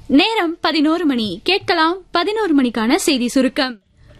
நேரம் பதினோரு மணி கேட்கலாம் பதினோரு மணிக்கான செய்தி சுருக்கம்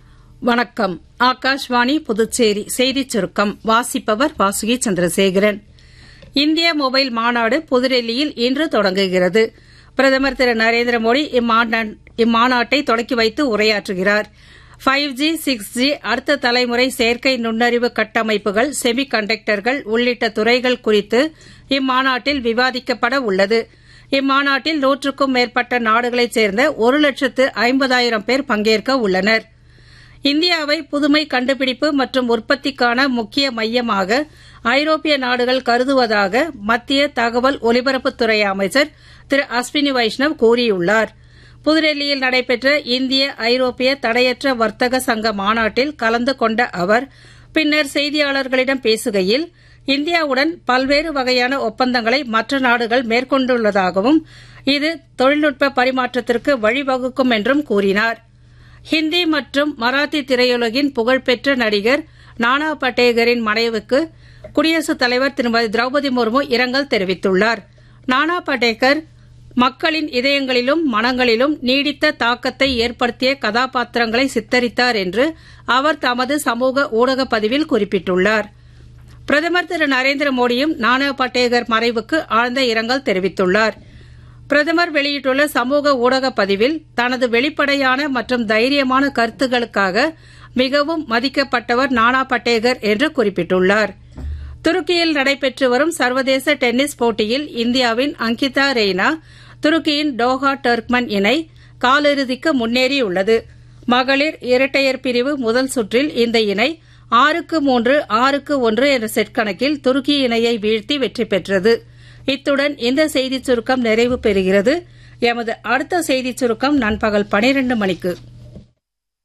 வணக்கம் ஆகாஷ்வாணி புதுச்சேரி செய்திச் சுருக்கம் வாசிப்பவர் வாசுகி சந்திரசேகரன் இந்திய மொபைல் மாநாடு புதுடெல்லியில் இன்று தொடங்குகிறது பிரதமர் திரு நரேந்திர மோடி இம்மாநா- இம்மாநாட்டை தொடக்கி வைத்து உரையாற்றுகிறார் ஃபைவ் ஜி சிக்ஸ் ஜி அடுத்த தலைமுறை செயற்கை நுண்ணறிவு கட்டமைப்புகள் செமி கண்டக்டர்கள் உள்ளிட்ட துறைகள் குறித்து இம்மாநாட்டில் விவாதிக்கப்பட உள்ளது இம்மாநாட்டில் நூற்றுக்கும் மேற்பட்ட நாடுகளைச் சேர்ந்த ஒரு லட்சத்து ஐம்பதாயிரம் பேர் பங்கேற்க உள்ளனர் இந்தியாவை புதுமை கண்டுபிடிப்பு மற்றும் உற்பத்திக்கான முக்கிய மையமாக ஐரோப்பிய நாடுகள் கருதுவதாக மத்திய தகவல் ஒலிபரப்புத்துறை அமைச்சர் திரு அஸ்வினி வைஷ்ணவ் கூறியுள்ளார் புதுடெல்லியில் நடைபெற்ற இந்திய ஐரோப்பிய தடையற்ற வர்த்தக சங்க மாநாட்டில் கலந்து கொண்ட அவர் பின்னர் செய்தியாளர்களிடம் பேசுகையில் இந்தியாவுடன் பல்வேறு வகையான ஒப்பந்தங்களை மற்ற நாடுகள் மேற்கொண்டுள்ளதாகவும் இது தொழில்நுட்ப பரிமாற்றத்திற்கு வழிவகுக்கும் என்றும் கூறினார் ஹிந்தி மற்றும் மராத்தி திரையுலகின் புகழ்பெற்ற நடிகர் நானா பட்டேகரின் மறைவுக்கு குடியரசுத் தலைவர் திருமதி திரௌபதி முர்மு இரங்கல் தெரிவித்துள்ளார் நானா பட்டேகர் மக்களின் இதயங்களிலும் மனங்களிலும் நீடித்த தாக்கத்தை ஏற்படுத்திய கதாபாத்திரங்களை சித்தரித்தார் என்று அவர் தமது சமூக ஊடக பதிவில் குறிப்பிட்டுள்ளார் பிரதமர் திரு நரேந்திர மோடியும் நானா பட்டேகர் மறைவுக்கு ஆழ்ந்த இரங்கல் தெரிவித்துள்ளார் பிரதமர் வெளியிட்டுள்ள சமூக ஊடக பதிவில் தனது வெளிப்படையான மற்றும் தைரியமான கருத்துக்களுக்காக மிகவும் மதிக்கப்பட்டவர் நானா பட்டேகர் என்று குறிப்பிட்டுள்ளார் துருக்கியில் நடைபெற்று வரும் சர்வதேச டென்னிஸ் போட்டியில் இந்தியாவின் அங்கிதா ரெய்னா துருக்கியின் டோஹா டர்க்மன் இணை காலிறுதிக்கு முன்னேறியுள்ளது மகளிர் இரட்டையர் பிரிவு முதல் சுற்றில் இந்த இணை ஆறுக்கு மூன்று ஆறுக்கு ஒன்று என்ற செட் கணக்கில் துருக்கி இணையை வீழ்த்தி வெற்றி பெற்றது இத்துடன் இந்த செய்திச் சுருக்கம் நிறைவு பெறுகிறது எமது அடுத்த செய்திச் சுருக்கம் நண்பகல் பனிரண்டு மணிக்கு